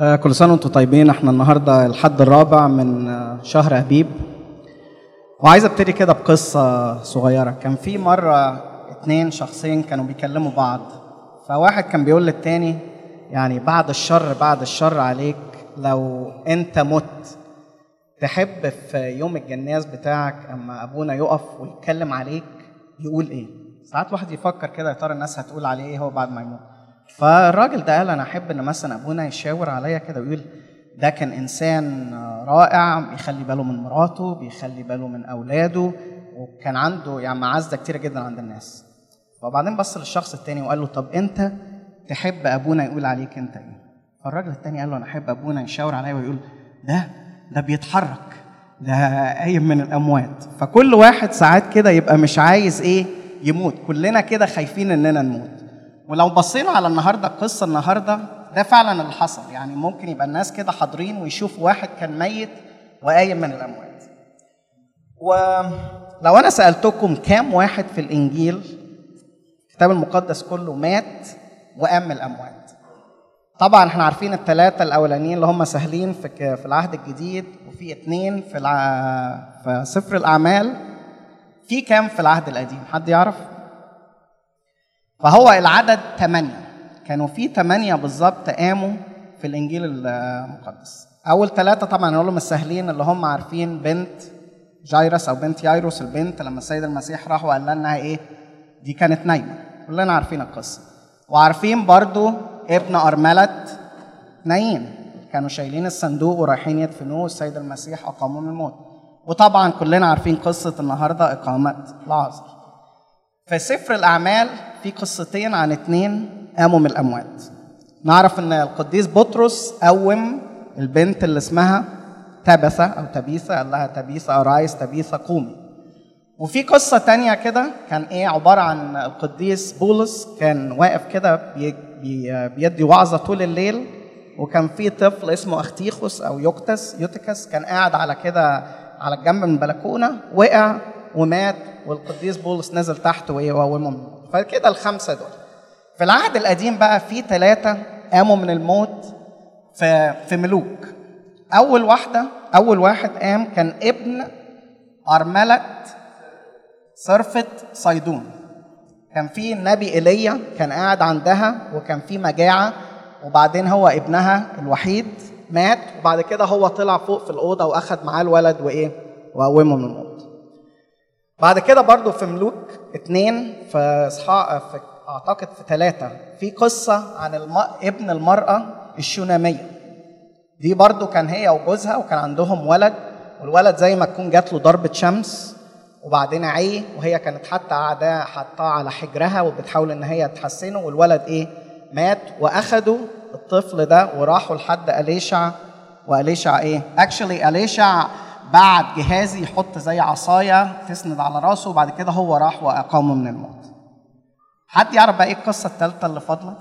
آه، كل سنة وانتم طيبين احنا النهاردة الحد الرابع من آه، شهر أبيب وعايز ابتدي كده بقصة صغيرة كان في مرة اتنين شخصين كانوا بيكلموا بعض فواحد كان بيقول للتاني يعني بعد الشر بعد الشر عليك لو انت مت تحب في يوم الجناز بتاعك اما ابونا يقف ويتكلم عليك يقول ايه ساعات واحد يفكر كده يا ترى الناس هتقول عليه ايه هو بعد ما يموت فالراجل ده قال انا احب ان مثلا ابونا يشاور عليا كده ويقول ده كان انسان رائع بيخلي باله من مراته بيخلي باله من اولاده وكان عنده يعني معزه كتيره جدا عند الناس وبعدين بص للشخص التاني وقال له طب انت تحب ابونا يقول عليك انت ايه فالراجل التاني قال له انا احب ابونا يشاور عليا ويقول ده ده بيتحرك ده قايم من الاموات فكل واحد ساعات كده يبقى مش عايز ايه يموت كلنا كده خايفين اننا نموت ولو بصينا على النهارده القصه النهارده ده فعلا اللي حصل يعني ممكن يبقى الناس كده حاضرين ويشوفوا واحد كان ميت وقايم من الاموات ولو انا سالتكم كام واحد في الانجيل الكتاب المقدس كله مات وقام من الاموات طبعا احنا عارفين الثلاثه الاولانيين اللي هم سهلين في ك- في العهد الجديد وفي اثنين في الع... في سفر الاعمال في كام في العهد القديم حد يعرف فهو العدد ثمانية كانوا في ثمانية بالظبط قاموا في الإنجيل المقدس أول ثلاثة طبعا نقول لهم السهلين اللي هم عارفين بنت جايرس أو بنت يايروس البنت لما السيد المسيح راح وقال لها إيه دي كانت نايمة كلنا عارفين القصة وعارفين برضو ابن أرملة نايم كانوا شايلين الصندوق ورايحين يدفنوه السيد المسيح أقامه من الموت وطبعا كلنا عارفين قصة النهاردة إقامة العازر في سفر الأعمال في قصتين عن اتنين قاموا من الأموات نعرف إن القديس بطرس قوم البنت اللي اسمها تبثة أو تبيثة قال لها تبيثة أرايس تبيثة قومي وفي قصة تانية كده كان إيه عبارة عن القديس بولس كان واقف كده بي بي بيدي وعظة طول الليل وكان في طفل اسمه أختيخوس أو يوكتس يوتيكس كان قاعد على كده على الجنب من البلكونة وقع ومات والقديس بولس نزل تحت وإيه وقومه من الموت فكده الخمسة دول في العهد القديم بقى في ثلاثة قاموا من الموت في في ملوك أول واحدة أول واحد قام كان ابن أرملة صرفة صيدون كان في النبي ايليا كان قاعد عندها وكان في مجاعه وبعدين هو ابنها الوحيد مات وبعد كده هو طلع فوق في الاوضه واخد معاه الولد وايه وقومه من الموت بعد كده برضو في ملوك اتنين في اصحاء في اعتقد في ثلاثه في قصه عن الم... ابن المراه الشوناميه دي برضو كان هي وجوزها وكان عندهم ولد والولد زي ما تكون جات له ضربة شمس وبعدين عي وهي كانت حتى قاعدة حطاه على حجرها وبتحاول ان هي تحسنه والولد ايه مات واخدوا الطفل ده وراحوا لحد اليشع واليشع ايه اكشلي اليشع بعت جهازي يحط زي عصايه تسند على راسه وبعد كده هو راح واقامه من الموت حد يعرف بقى ايه القصه الثالثه اللي فاضله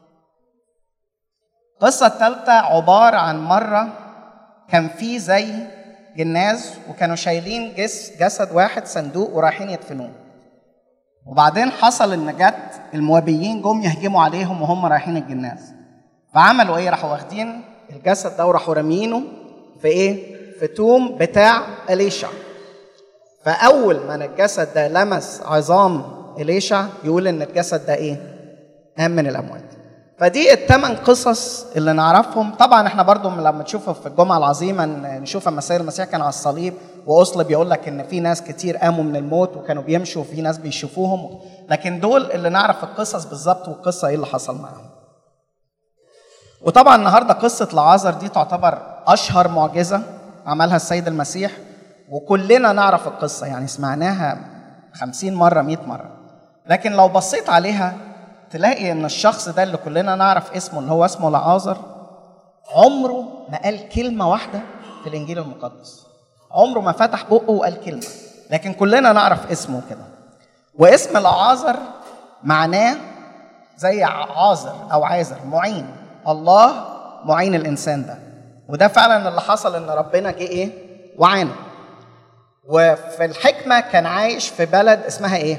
القصة الثالثة عبارة عن مرة كان في زي جناز وكانوا شايلين جس جسد واحد صندوق ورايحين يدفنوه وبعدين حصل ان جت الموابيين جم يهجموا عليهم وهم رايحين الجناز فعملوا ايه راحوا واخدين الجسد ده وراحوا رامينه في ايه في توم بتاع اليشع فاول ما الجسد ده لمس عظام اليشع يقول ان الجسد ده ايه قام من الاموات فدي الثمان قصص اللي نعرفهم طبعا احنا برضو لما تشوفها في الجمعه العظيمه نشوف اما السيد المسيح كان على الصليب واصل بيقول لك ان في ناس كتير قاموا من الموت وكانوا بيمشوا وفي ناس بيشوفوهم لكن دول اللي نعرف القصص بالظبط والقصه ايه اللي حصل معاهم وطبعا النهارده قصه العازر دي تعتبر اشهر معجزه عملها السيد المسيح وكلنا نعرف القصه يعني سمعناها خمسين مره مئة مره لكن لو بصيت عليها تلاقي ان الشخص ده اللي كلنا نعرف اسمه اللي هو اسمه لعازر عمره ما قال كلمه واحده في الانجيل المقدس عمره ما فتح بقه وقال كلمه لكن كلنا نعرف اسمه كده واسم لعازر معناه زي عازر او عازر معين الله معين الانسان ده وده فعلا اللي حصل ان ربنا جه ايه وعانه وفي الحكمه كان عايش في بلد اسمها ايه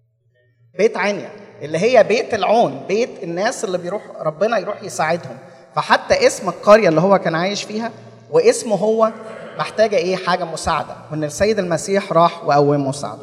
بيت عنيا اللي هي بيت العون بيت الناس اللي بيروح ربنا يروح يساعدهم فحتى اسم القريه اللي هو كان عايش فيها واسمه هو محتاجه ايه حاجه مساعده وان السيد المسيح راح وقومه وساعده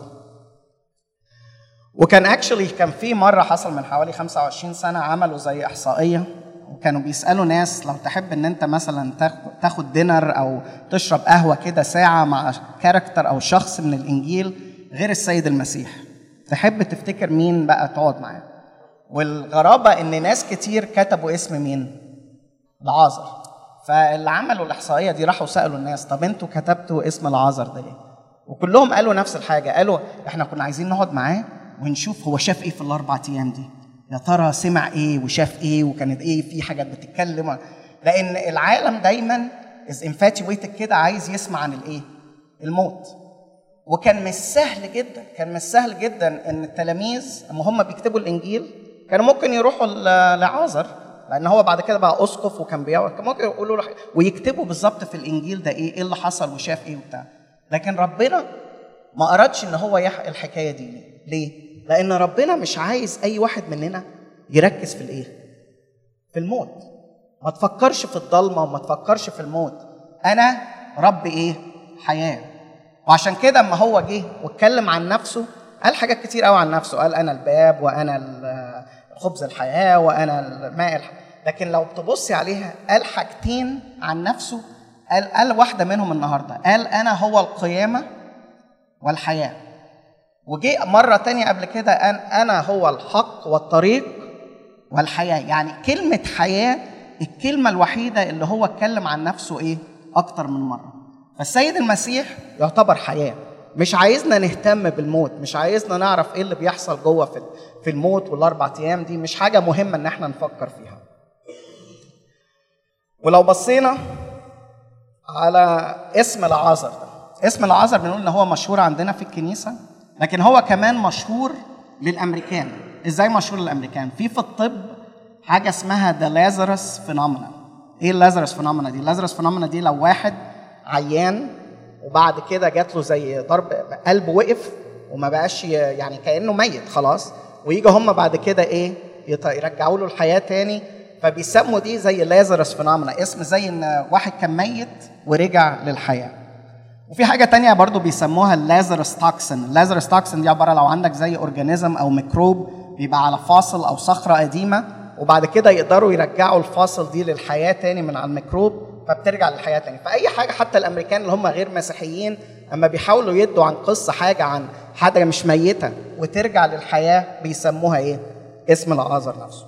وكان اكشولي كان في مره حصل من حوالي 25 سنه عملوا زي احصائيه وكانوا بيسالوا ناس لو تحب ان انت مثلا تاخد- تاخد دينر او تشرب قهوه كده ساعه مع كاركتر او شخص من الانجيل غير السيد المسيح تحب تفتكر مين بقى تقعد معاه والغرابه ان ناس كتير كتبوا اسم مين العازر فاللي عملوا الاحصائيه دي راحوا سالوا الناس طب انتوا كتبتوا اسم العازر ده ليه وكلهم قالوا نفس الحاجه قالوا احنا كنا عايزين نقعد معاه ونشوف هو شاف ايه في الاربع ايام دي يا ترى سمع ايه وشاف ايه وكانت ايه في حاجات بتتكلم لان العالم دايما از انفاتيويتد كده عايز يسمع عن الايه الموت وكان مش سهل جدا كان مش سهل جدا ان التلاميذ اما هم بيكتبوا الانجيل كانوا ممكن يروحوا ل- لعازر لان هو بعد كده بقى اسقف وكان بيقعد كان ممكن يقولوا له ويكتبوا بالظبط في الانجيل ده ايه ايه اللي حصل وشاف ايه وبتاع لكن ربنا ما ارادش ان هو يحقق الحكايه دي ليه؟ ليه؟ لان ربنا مش عايز اي واحد مننا يركز في الايه؟ في الموت ما تفكرش في الضلمه وما تفكرش في الموت انا رب ايه حياه وعشان كده اما هو جه واتكلم عن نفسه قال حاجات كتير قوي عن نفسه قال انا الباب وانا ال- خبز الحياه وانا الماء الح... لكن لو تبصي عليها قال حاجتين عن نفسه قال قال واحده منهم النهارده قال انا هو القيامه والحياه وجه مرة تانية قبل كده قال أنا هو الحق والطريق والحياة يعني كلمة حياة الكلمة الوحيدة اللي هو اتكلم عن نفسه إيه أكتر من مرة فالسيد المسيح يعتبر حياة مش عايزنا نهتم بالموت مش عايزنا نعرف ايه اللي بيحصل جوه في في الموت والاربع ايام دي مش حاجه مهمه ان احنا نفكر فيها ولو بصينا على اسم العازر ده اسم العازر بنقول ان هو مشهور عندنا في الكنيسه لكن هو كمان مشهور للامريكان ازاي مشهور للامريكان في في الطب حاجه اسمها ذا لازارس فينومينا ايه اللازارس فينومينا دي اللازارس فينومينا دي لو واحد عيان وبعد كده جات له زي ضرب قلب وقف وما بقاش ي- يعني كانه ميت خلاص ويجي هم بعد كده ايه يط- يرجعوا له الحياه تاني فبيسموا دي زي لازارس فينومينا اسم زي ان واحد كان ميت ورجع للحياه وفي حاجة تانية برضو بيسموها اللازارس توكسين اللازارس توكسين دي عبارة لو عندك زي اورجانيزم او ميكروب بيبقى على فاصل او صخرة قديمة وبعد كده يقدروا يرجعوا الفاصل دي للحياة تاني من على الميكروب فبترجع للحياة تاني فأي حاجة حتى الأمريكان اللي هم غير مسيحيين أما بيحاولوا يدوا عن قصة حاجة عن حاجة مش ميتة وترجع للحياة بيسموها إيه؟ اسم العازر نفسه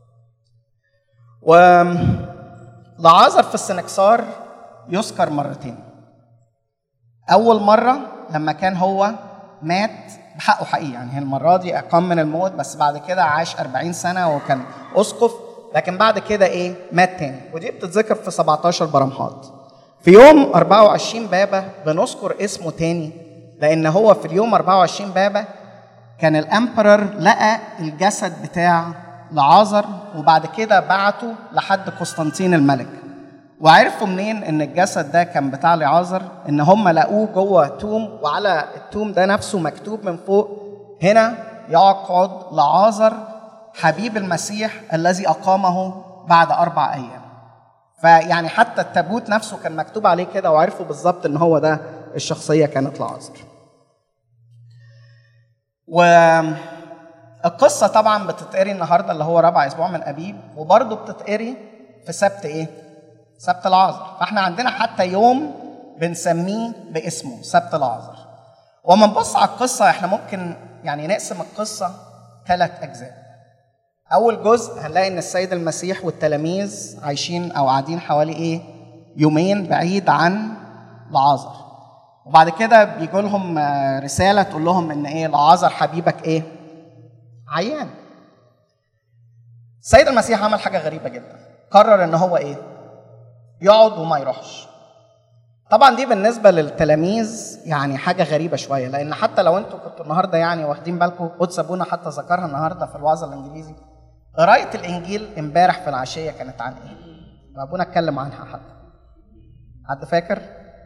ولعازر في السنكسار يذكر مرتين أول مرة لما كان هو مات بحقه حقيقي يعني هي المرة دي أقام من الموت بس بعد كده عاش 40 سنة وكان أسقف لكن بعد كده إيه مات تاني ودي بتتذكر في 17 برمحات في يوم 24 بابا بنذكر اسمه تاني لأن هو في اليوم 24 بابا كان الامبرر لقى الجسد بتاع لعازر وبعد كده بعته لحد قسطنطين الملك وعرفوا منين ان الجسد ده كان بتاع لعازر ان هم لقوه جوه توم وعلى التوم ده نفسه مكتوب من فوق هنا يقعد لعازر حبيب المسيح الذي اقامه بعد اربع ايام فيعني حتى التابوت نفسه كان مكتوب عليه كده وعرفوا بالظبط ان هو ده الشخصيه كانت لعازر والقصة طبعا بتتقري النهاردة اللي هو رابع أسبوع من أبيب وبرضه بتتقري في سبت إيه؟ سبت العازر فإحنا عندنا حتى يوم بنسميه باسمه سبت العازر وما نبص على القصة إحنا ممكن يعني نقسم القصة ثلاث أجزاء أول جزء هنلاقي إن السيد المسيح والتلاميذ عايشين أو قاعدين حوالي إيه؟ يومين بعيد عن لعازر وبعد كده بيجي لهم آه، رسالة تقول لهم إن إيه لعازر حبيبك إيه؟ عيان. السيد المسيح عمل حاجة غريبة جدا. قرر إن هو إيه؟ يقعد وما يروحش. طبعا دي بالنسبة للتلاميذ يعني حاجة غريبة شوية لأن حتى لو أنتوا كنتوا النهاردة يعني واخدين بالكم قدس أبونا حتى ذكرها النهاردة في الوعظة الإنجليزي. قراية الإنجيل امبارح في العشية كانت عن إيه؟ أبونا اتكلم عنها حتى. حد فاكر؟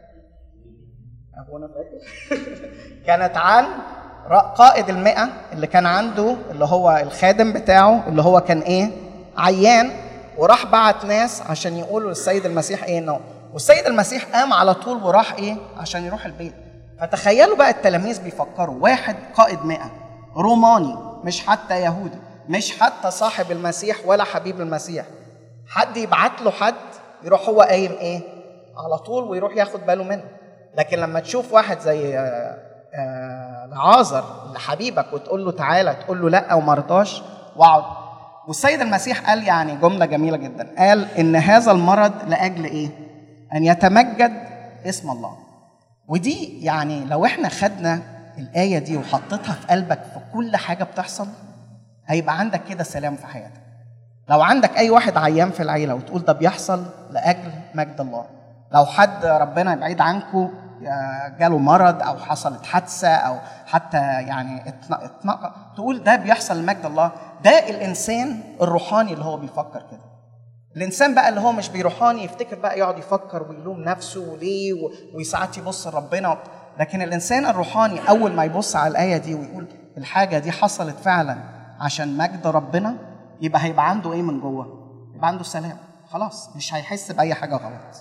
ابونا فاكر كانت عن ر- قائد المئة اللي كان عنده اللي هو الخادم بتاعه اللي هو كان ايه عيان وراح بعت ناس عشان يقولوا للسيد المسيح ايه انه والسيد المسيح قام على طول وراح ايه عشان يروح البيت فتخيلوا بقى التلاميذ بيفكروا واحد قائد مئة روماني مش حتى يهودي مش حتى صاحب المسيح ولا حبيب المسيح حد يبعت له حد يروح هو قايم ايه على طول ويروح ياخد باله منه لكن لما تشوف واحد زي آه، آه، لعازر لحبيبك وتقول له تعالى تقول له لا وما رضاش واقعد والسيد المسيح قال يعني جمله جميله جدا قال ان هذا المرض لاجل ايه ان يتمجد اسم الله ودي يعني لو احنا خدنا الايه دي وحطيتها في قلبك في كل حاجه بتحصل هيبقى عندك كده سلام في حياتك لو عندك اي واحد عيان في العيله وتقول ده بيحصل لاجل مجد الله لو حد ربنا يبعد عنكم جاله مرض او حصلت حادثه او حتى يعني اتن- اتنقل تقول ده بيحصل لمجد الله ده الانسان الروحاني اللي هو بيفكر كده الانسان بقى اللي هو مش بيروحاني يفتكر بقى يقعد يفكر ويلوم نفسه وليه و- وساعات يبص لربنا لكن الانسان الروحاني اول ما يبص على الايه دي ويقول الحاجه دي حصلت فعلا عشان مجد ربنا يبقى هيبقى عنده ايه من جوه يبقى عنده سلام خلاص مش هيحس باي حاجه غلط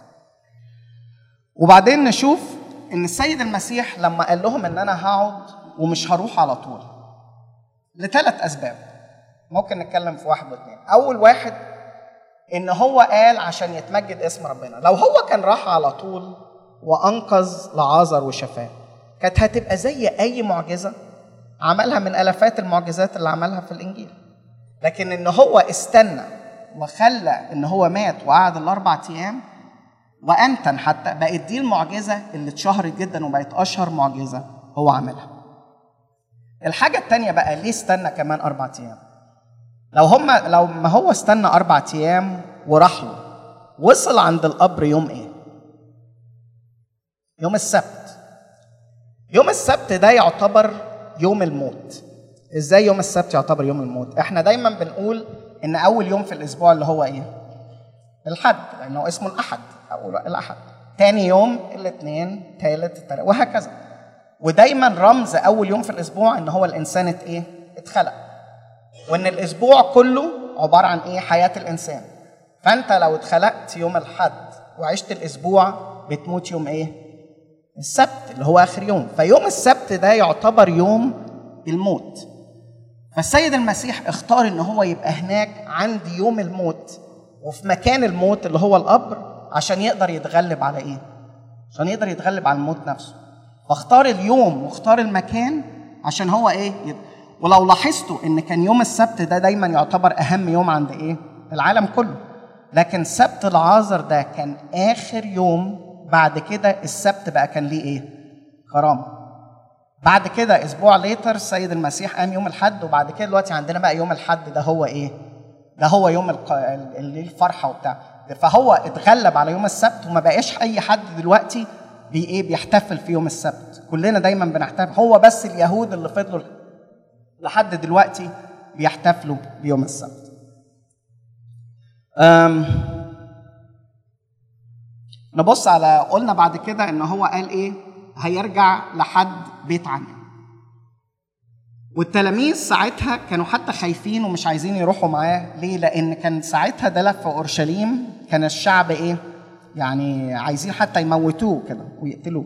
وبعدين نشوف ان السيد المسيح لما قال لهم ان انا هقعد ومش هروح على طول لثلاث اسباب ممكن نتكلم في واحد واثنين اول واحد ان هو قال عشان يتمجد اسم ربنا لو هو كان راح على طول وانقذ لعازر وشفاه كانت هتبقى زي اي معجزه عملها من الافات المعجزات اللي عملها في الانجيل لكن ان هو استنى وخلى ان هو مات وقعد الاربع ايام وانتن حتى بقت دي المعجزه اللي اتشهرت جدا وبقت اشهر معجزه هو عملها الحاجه التانية بقى ليه استنى كمان اربع ايام لو هم لو ما هو استنى اربع ايام وراح له وصل عند القبر يوم ايه يوم السبت يوم السبت ده يعتبر يوم الموت ازاي يوم السبت يعتبر يوم الموت احنا دايما بنقول ان اول يوم في الاسبوع اللي هو ايه الحد لانه اسمه الاحد او الاحد تاني يوم الاثنين ثالث التلات وهكذا ودايما رمز اول يوم في الاسبوع ان هو الانسان ات ايه اتخلق وان الاسبوع كله عباره عن ايه حياه الانسان فانت لو اتخلقت يوم الحد وعشت الاسبوع بتموت يوم ايه السبت اللي هو اخر يوم فيوم السبت ده يعتبر يوم الموت فالسيد المسيح اختار ان هو يبقى هناك عند يوم الموت وفي مكان الموت اللي هو القبر عشان يقدر يتغلب على ايه عشان يقدر يتغلب على الموت نفسه فاختار اليوم واختار المكان عشان هو ايه يب... ولو لاحظتوا ان كان يوم السبت ده دايما يعتبر اهم يوم عند ايه العالم كله لكن سبت العازر ده كان اخر يوم بعد كده السبت بقى كان ليه ايه كرامه بعد كده اسبوع ليتر السيد المسيح قام يوم الحد وبعد كده دلوقتي عندنا بقى يوم الحد ده هو ايه ده هو يوم الق... اللي الفرحه وبتاع فهو اتغلب على يوم السبت وما بقاش اي حد دلوقتي بي ايه بيحتفل في يوم السبت كلنا دايما بنحتفل هو بس اليهود اللي فضلوا لحد دلوقتي بيحتفلوا بيوم السبت أم نبص على قلنا بعد كده ان هو قال ايه هيرجع لحد بيت عنيا والتلاميذ ساعتها كانوا حتى خايفين ومش عايزين يروحوا معاه ليه لان كان ساعتها ده لف اورشليم كان الشعب ايه يعني عايزين حتى يموتوه كده ويقتلوه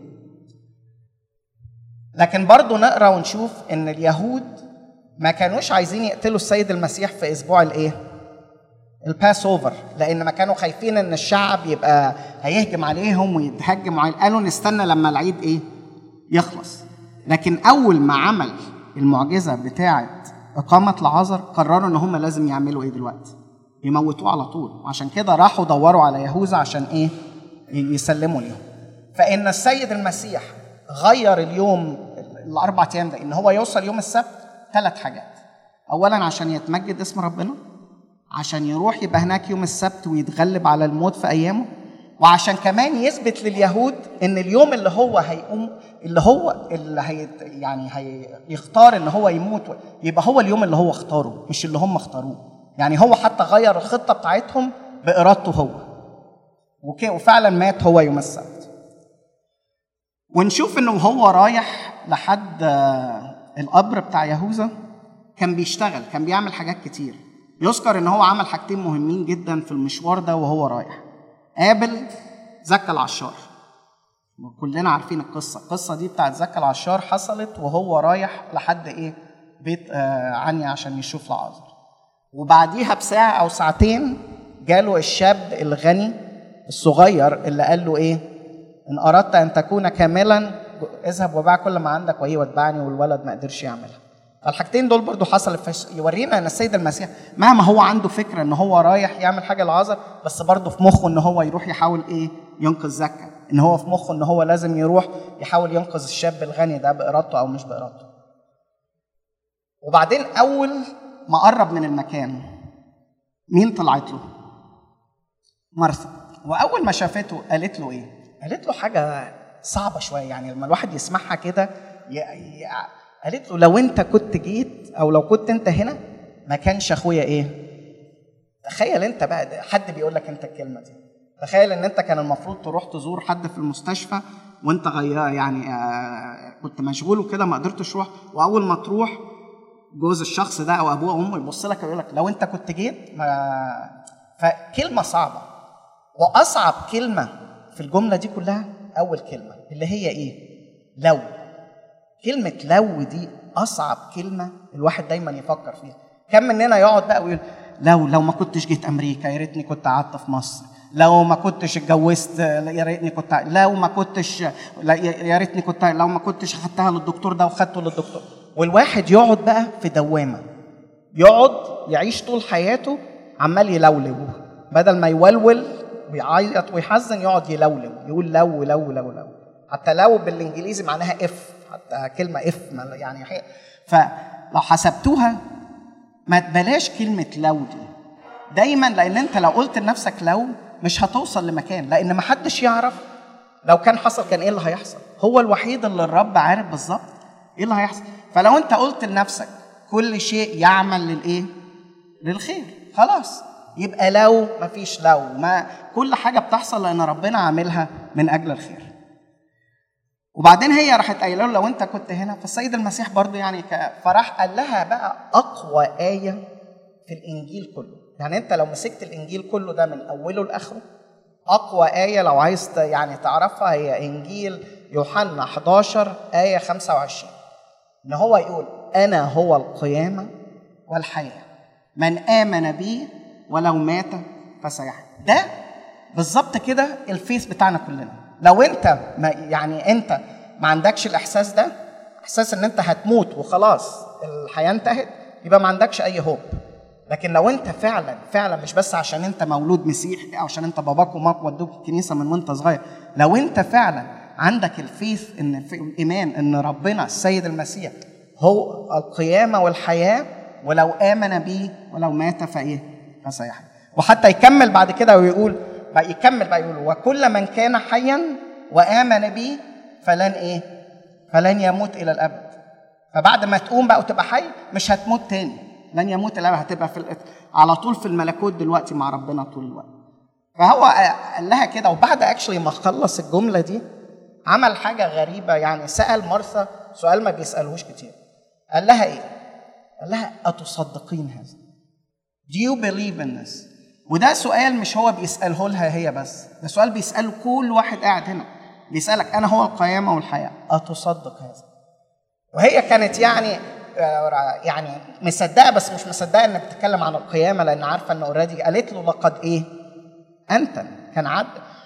لكن برضه نقرا ونشوف ان اليهود ما كانوش عايزين يقتلوا السيد المسيح في اسبوع الايه الباس اوفر لان ما كانوا خايفين ان الشعب يبقى هيهجم عليهم ويتهجم عليهم قالوا نستنى لما العيد ايه يخلص لكن اول ما عمل المعجزه بتاعه اقامه العذر قرروا ان هم لازم يعملوا ايه دلوقتي يموتوه على طول وعشان كده راحوا دوروا على يهوذا عشان ايه يسلموا ليهم فان السيد المسيح غير اليوم الاربع ايام ده ان هو يوصل يوم السبت ثلاث حاجات اولا عشان يتمجد اسم ربنا عشان يروح يبقى هناك يوم السبت ويتغلب على الموت في ايامه وعشان كمان يثبت لليهود ان اليوم اللي هو هيقوم اللي هو اللي هي يعني هيختار ان هو يموت يبقى هو اليوم اللي هو اختاره مش اللي هم اختاروه يعني هو حتى غير الخطه بتاعتهم بارادته هو وفعلا مات هو يوم السبت ونشوف انه هو رايح لحد القبر بتاع يهوذا كان بيشتغل كان بيعمل حاجات كتير يذكر ان هو عمل حاجتين مهمين جدا في المشوار ده وهو رايح قابل زكا العشار كلنا عارفين القصه القصه دي بتاعت زكا العشار حصلت وهو رايح لحد ايه بيت آه عنيا عشان يشوف لعازر وبعديها بساعه او ساعتين جاله الشاب الغني الصغير اللي قال له ايه ان اردت ان تكون كاملا اذهب وباع كل ما عندك وايه واتبعني والولد ما قدرش يعملها فالحاجتين دول برضو حصل فش... يورينا ان السيد المسيح مهما هو عنده فكره ان هو رايح يعمل حاجه لعازر بس برضو في مخه ان هو يروح يحاول ايه ينقذ زكا ان هو في مخه ان هو لازم يروح يحاول ينقذ الشاب الغني ده بارادته او مش بارادته وبعدين اول ما قرب من المكان مين طلعت له مرثا واول ما شافته قالت له ايه قالت له حاجه صعبه شويه يعني لما الواحد يسمعها كده ي... ي... قالت له لو انت كنت جيت او لو كنت انت هنا ما كانش اخويا ايه تخيل انت بقى حد بيقول لك انت الكلمه دي تخيل ان انت كان المفروض تروح تزور حد في المستشفى وانت غير يعني آه كنت مشغول وكده ما قدرتش تروح واول ما تروح جوز الشخص ده او ابوه او امه يبص لك ويقول لك لو انت كنت جيت ما فكلمه صعبه واصعب كلمه في الجمله دي كلها اول كلمه اللي هي ايه لو كلمة لو دي أصعب كلمة الواحد دايما يفكر فيها كم مننا يقعد بقى ويقول لو لو ما كنتش جيت أمريكا يا ريتني كنت قعدت في مصر لو ما كنتش اتجوزت يا ريتني كنت لو ما كنتش يا ريتني كنت لو ما كنتش خدتها للدكتور ده وخدته للدكتور والواحد يقعد بقى في دوامة يقعد يعيش طول حياته عمال يلولو بدل ما يولول ويعيط ويحزن يقعد يلولو يقول لو لو لو لو حتى لو بالانجليزي معناها اف حتى كلمة اف يعني فلو حسبتوها ما تبلاش كلمة لو دي دايما لأن أنت لو قلت لنفسك لو مش هتوصل لمكان لأن ما حدش يعرف لو كان حصل كان إيه اللي هيحصل هو الوحيد اللي الرب عارف بالظبط إيه اللي هيحصل فلو أنت قلت لنفسك كل شيء يعمل للإيه للخير خلاص يبقى لو ما فيش لو ما كل حاجة بتحصل لأن ربنا عاملها من أجل الخير وبعدين هي راحت قايله له لو انت كنت هنا فالسيد المسيح برضه يعني فراح قال لها بقى اقوى ايه في الانجيل كله يعني انت لو مسكت الانجيل كله ده من اوله لاخره اقوى ايه لو عايز يعني تعرفها هي انجيل يوحنا 11 ايه 25 ان هو يقول انا هو القيامه والحياه من امن بي ولو مات فسيحيا ده بالظبط كده الفيس بتاعنا كلنا لو انت ما يعني انت ما عندكش الاحساس ده احساس ان انت هتموت وخلاص الحياه انتهت يبقى ما عندكش اي هوب لكن لو انت فعلا فعلا مش بس عشان انت مولود مسيحي او عشان انت باباك وماك ودوك الكنيسه من وانت صغير لو انت فعلا عندك الفيث ان في الايمان ان ربنا السيد المسيح هو القيامه والحياه ولو امن بي ولو مات فايه فسيحيا وحتى يكمل بعد كده ويقول بقى يكمل بقى يقول وكل من كان حيا وامن بي فلن ايه فلن يموت الى الابد فبعد ما تقوم بقى وتبقى حي مش هتموت تاني لن يموت الى الابد هتبقى في على طول في الملكوت دلوقتي مع ربنا طول الوقت فهو قال لها كده وبعد اكشلي ما خلص الجمله دي عمل حاجه غريبه يعني سال مرثا سؤال ما بيسالهوش كتير قال لها ايه قال لها اتصدقين هذا Do you believe in this وده سؤال مش هو بيسأله لها هي بس ده سؤال بيسأله كل واحد قاعد هنا بيسألك أنا هو القيامة والحياة أتصدق هذا وهي كانت يعني يعني مصدقة بس مش مصدقة إنها بتتكلم عن القيامة لأن عارفة إن أوريدي قالت له لقد إيه أنت كان عد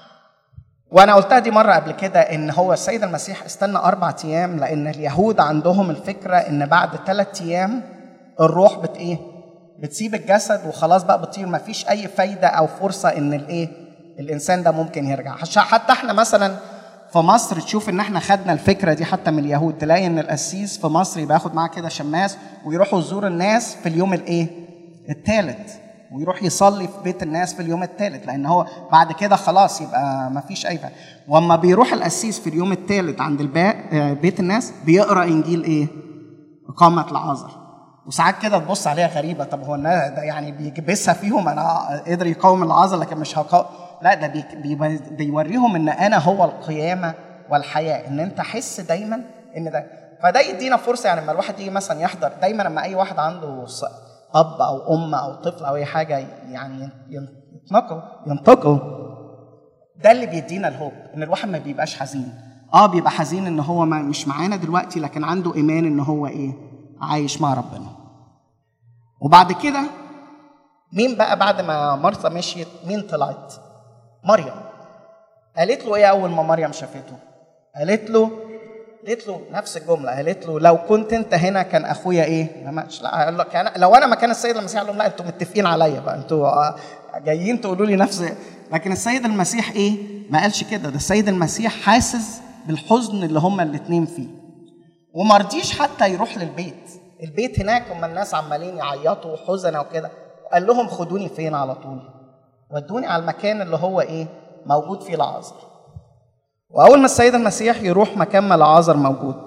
وأنا قلتها دي مرة قبل كده إن هو السيد المسيح استنى أربع أيام لأن اليهود عندهم الفكرة إن بعد ثلاث أيام الروح بت إيه؟ بتسيب الجسد وخلاص بقى بتطير ما فيش اي فايده او فرصه ان الايه الانسان ده ممكن يرجع حتى احنا مثلا في مصر تشوف ان احنا خدنا الفكره دي حتى من اليهود تلاقي ان القسيس في مصر يبقى ياخد معاه كده شماس ويروحوا يزور الناس في اليوم الايه الثالث ويروح يصلي في بيت الناس في اليوم الثالث لان هو بعد كده خلاص يبقى ما فيش اي فايده واما بيروح القسيس في اليوم الثالث عند الباء بيت الناس بيقرا انجيل ايه اقامه العذر وساعات كده تبص عليها غريبه طب هو الناس ده يعني بيكبسها فيهم انا قدر يقاوم العذر لكن مش هقاوم لا ده بي بي بيوريهم ان انا هو القيامه والحياه ان انت حس دايما ان ده فده يدينا فرصه يعني لما الواحد يجي مثلا يحضر دايما لما اي واحد عنده اب او ام او طفل او اي حاجه يعني ينتقل ينتقل ده اللي بيدينا الهوب ان الواحد ما بيبقاش حزين اه بيبقى حزين ان هو ما مش معانا دلوقتي لكن عنده ايمان ان هو ايه عايش مع ربنا وبعد كده مين بقى بعد ما مرثا مشيت مين طلعت مريم قالت له ايه اول ما مريم شافته قالت له قالت له نفس الجمله قالت له لو كنت انت هنا كان اخويا ايه ما ماتش لا قال لك أنا لو انا مكان السيد المسيح قال لهم لا انتوا متفقين عليا بقى انتوا آه، جايين تقولوا لي نفس لكن السيد المسيح ايه ما قالش كده ده السيد المسيح حاسس بالحزن اللي هما الاثنين فيه وما رضيش حتى يروح للبيت البيت هناك هم الناس عمالين يعيطوا وحزنة وكده قال لهم خدوني فين على طول ودوني على المكان اللي هو ايه موجود فيه العازر واول ما السيد المسيح يروح مكان ما العازر موجود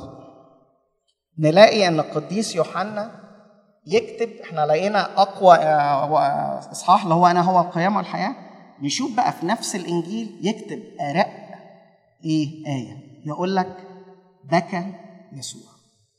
نلاقي ان القديس يوحنا يكتب احنا لقينا اقوى آه، اصحاح اللي هو انا هو القيامه والحياه نشوف بقى في نفس الانجيل يكتب ارق ايه ايه يقول لك بكى يسوع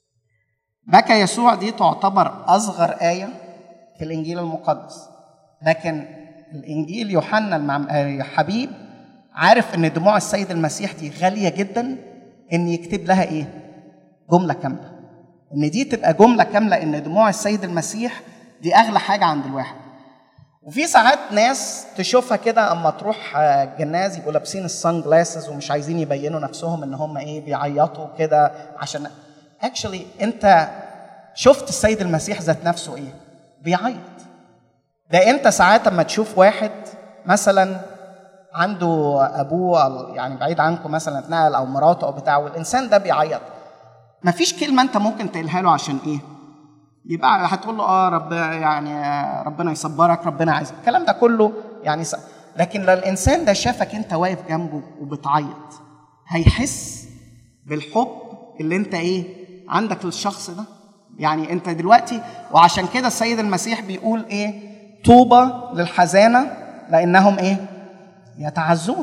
بكى يسوع دي تعتبر اصغر ايه في الانجيل المقدس لكن الانجيل يوحنا المعم... آه، حبيب عارف ان دموع السيد المسيح دي غاليه جدا ان يكتب لها ايه جمله كامله ان دي تبقى جمله كامله ان دموع السيد المسيح دي اغلى حاجه عند الواحد وفي ساعات ناس تشوفها كده اما تروح آه، جناز يبقوا لابسين السان جلاسز ومش عايزين يبينوا نفسهم ان هم ايه بيعيطوا كده عشان اكشلي انت شفت السيد المسيح ذات نفسه ايه بيعيط ده انت ساعات اما تشوف واحد مثلا عنده ابوه يعني بعيد عنكم مثلا اتنقل او مراته او بتاع والانسان ده بيعيط مفيش كلمه انت ممكن تقولها له عشان ايه يبقى هتقول له اه رب يعني ربنا يصبرك ربنا عايزك الكلام ده كله يعني س... لكن لو الانسان ده شافك انت واقف جنبه وبتعيط هيحس بالحب اللي انت ايه عندك للشخص ده يعني انت دلوقتي وعشان كده السيد المسيح بيقول ايه طوبى للحزانه لانهم ايه يتعزون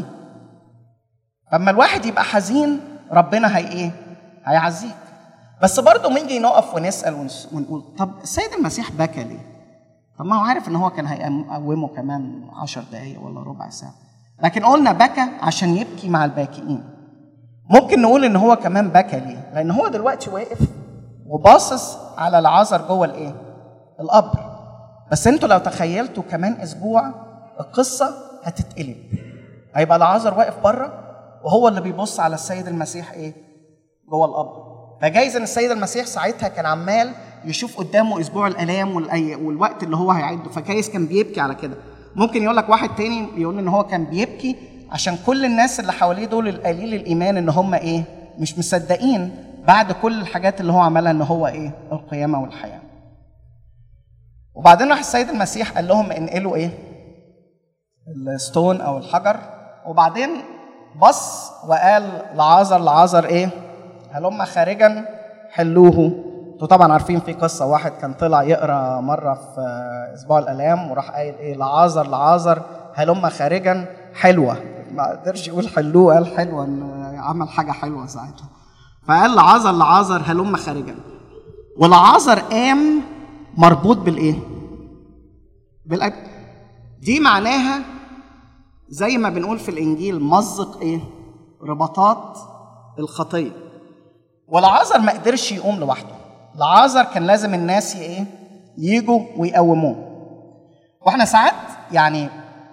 اما الواحد يبقى حزين ربنا هي ايه هيعزيك بس برضه نيجي نقف ونسال ونس- ونقول طب السيد المسيح بكى ليه طب ما هو عارف ان هو كان هيقومه كمان عشر دقايق ولا ربع ساعه لكن قلنا بكى عشان يبكي مع الباكيين ممكن نقول ان هو كمان بكى ليه لان هو دلوقتي واقف وباصص على العذر جوه الايه القبر بس انتوا لو تخيلتوا كمان اسبوع القصه هتتقلب هيبقى العذر واقف بره وهو اللي بيبص على السيد المسيح ايه جوه القبر فجايز ان السيد المسيح ساعتها كان عمال يشوف قدامه اسبوع الالام والأي- والوقت اللي هو هيعده فجايز كان بيبكي على كده ممكن يقول لك واحد تاني يقول ان هو كان بيبكي عشان كل الناس اللي حواليه دول القليل الايمان ان هم ايه مش مصدقين بعد كل الحاجات اللي هو عملها ان هو ايه القيامه والحياه وبعدين راح السيد المسيح قال لهم انقلوا ايه الستون او الحجر وبعدين بص وقال لعازر لعازر ايه هلم خارجا حلوه انتوا طبعا عارفين في قصه واحد كان طلع يقرا مره في اسبوع الالام وراح قايل ايه لعازر لعازر هلم خارجا حلوه ما قدرش يقول حلوه قال حلوه إن عمل حاجه حلوه ساعتها فقال لعازر لعازر هلم خارجا ولعازر قام مربوط بالايه بالأب دي معناها زي ما بنقول في الانجيل مزق ايه رباطات الخطيه والعازر ما قدرش يقوم لوحده العازر كان لازم الناس ي- ايه يجوا ويقوموه واحنا ساعات يعني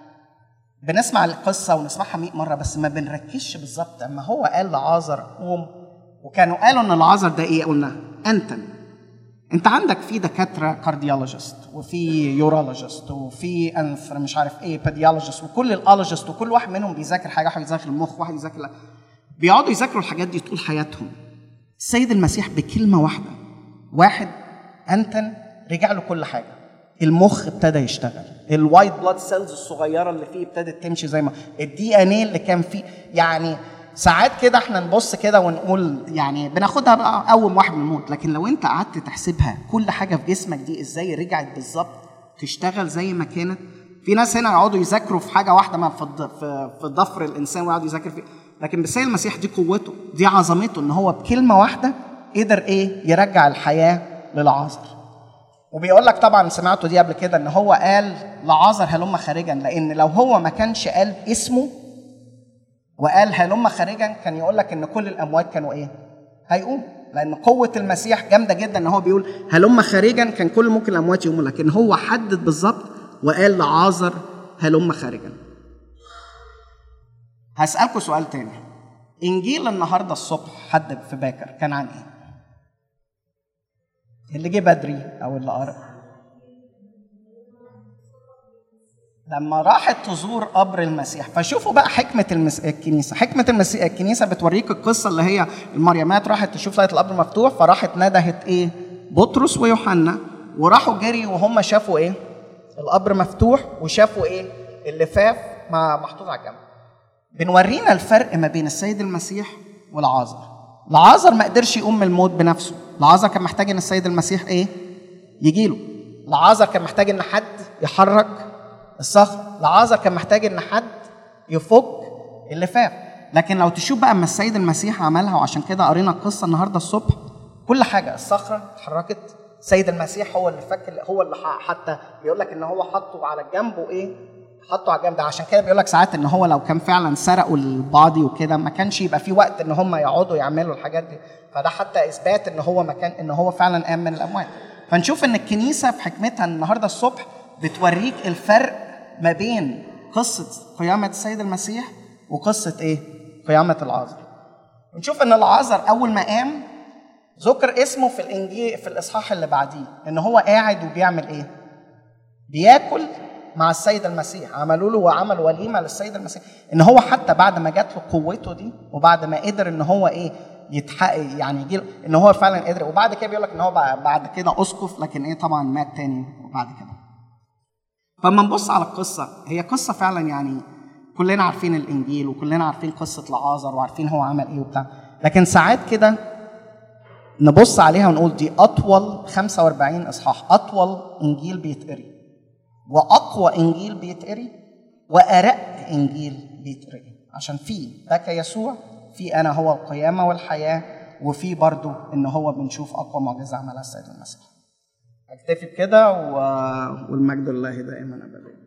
بنسمع القصه ونسمعها 100 مره بس ما بنركزش بالظبط اما هو قال لعازر قوم وكانوا قالوا ان العازر ده ايه قلنا انتن انت عندك في دكاتره كارديولوجيست وفي يورولوجيست وفي انثر مش عارف ايه باديولوجيست وكل الالوجيست وكل واحد منهم بيذاكر حاجه واحد يذاكر المخ واحد يذاكر لا. بيقعدوا يذاكروا الحاجات دي طول حياتهم السيد المسيح بكلمه واحده واحد انتن رجع له كل حاجه المخ ابتدى يشتغل الوايت بلاد سيلز الصغيره اللي فيه ابتدت تمشي زي ما الدي ان ايه اللي كان فيه يعني ساعات كده احنا نبص كده ونقول يعني بناخدها بقى اول واحد من الموت لكن لو انت قعدت تحسبها كل حاجه في جسمك دي ازاي رجعت بالظبط تشتغل زي ما كانت في ناس هنا يقعدوا يذاكروا في حاجه واحده ما في الض- في في ضفر الانسان ويقعد يذاكر فيه لكن بالسيد المسيح دي قوته دي عظمته ان هو بكلمه واحده قدر ايه يرجع الحياه للعازر وبيقول لك طبعا سمعتوا دي قبل كده ان هو قال لعازر هلم خارجا لان لو هو ما كانش قال اسمه وقال هلم خارجا كان يقول لك ان كل الاموات كانوا ايه؟ هيقوم لان قوه المسيح جامده جدا ان هو بيقول هلم خارجا كان كل ممكن الاموات يقوموا لكن هو حدد بالظبط وقال لعازر هلم خارجا. هسألكوا سؤال تاني. انجيل النهارده الصبح حد في باكر كان عن ايه؟ اللي جه بدري او اللي قرا لما راحت تزور قبر المسيح فشوفوا بقى حكمة المس... الكنيسة حكمة المسيح الكنيسة بتوريك القصة اللي هي المريمات راحت تشوف لقيت القبر مفتوح فراحت ندهت ايه بطرس ويوحنا وراحوا جري وهم شافوا ايه القبر مفتوح وشافوا ايه اللفاف مع محطوط على الجنب بنورينا الفرق ما بين السيد المسيح والعازر العازر ما قدرش يقوم من الموت بنفسه العازر كان محتاج ان السيد المسيح ايه يجي له العازر كان محتاج ان حد يحرك الصخر العازر كان محتاج ان حد يفك اللفاف لكن لو تشوف بقى اما السيد المسيح عملها وعشان كده قرينا القصه النهارده الصبح كل حاجه الصخره اتحركت السيد المسيح هو اللي فك هو اللي حتى بيقول لك ان هو حطه على الجنب وايه حطه على الجنب ده عشان كده بيقول لك ساعات ان هو لو كان فعلا سرقوا البادي وكده ما كانش يبقى في وقت ان هم يقعدوا يعملوا الحاجات دي فده حتى اثبات ان هو مكان ان هو فعلا قام من الاموات فنشوف ان الكنيسه في حكمتها النهارده الصبح بتوريك الفرق ما بين قصه قيامه السيد المسيح وقصه ايه؟ قيامه العازر. ونشوف ان العازر اول ما قام ذكر اسمه في الانجيل في الاصحاح اللي بعديه ان هو قاعد وبيعمل ايه؟ بياكل مع السيد المسيح عملوا له وعملوا وليمه للسيد المسيح ان هو حتى بعد ما جات له قوته دي وبعد ما قدر ان هو ايه يتحقق يعني يجي ان هو فعلا قدر وبعد كده بيقول لك ان هو بعد كده اسقف لكن ايه طبعا مات تاني وبعد كده فلما نبص على القصه هي قصه فعلا يعني كلنا عارفين الانجيل وكلنا عارفين قصه لعازر وعارفين هو عمل ايه وبتاع لكن ساعات كده نبص عليها ونقول دي اطول 45 اصحاح اطول انجيل بيتقري واقوى انجيل بيتقري وارق انجيل بيتقري عشان في بكى يسوع في انا هو القيامه والحياه وفي برضو ان هو بنشوف اقوى معجزه عملها السيد المسيح اكتفي بكده و... والمجد لله دائما ابدا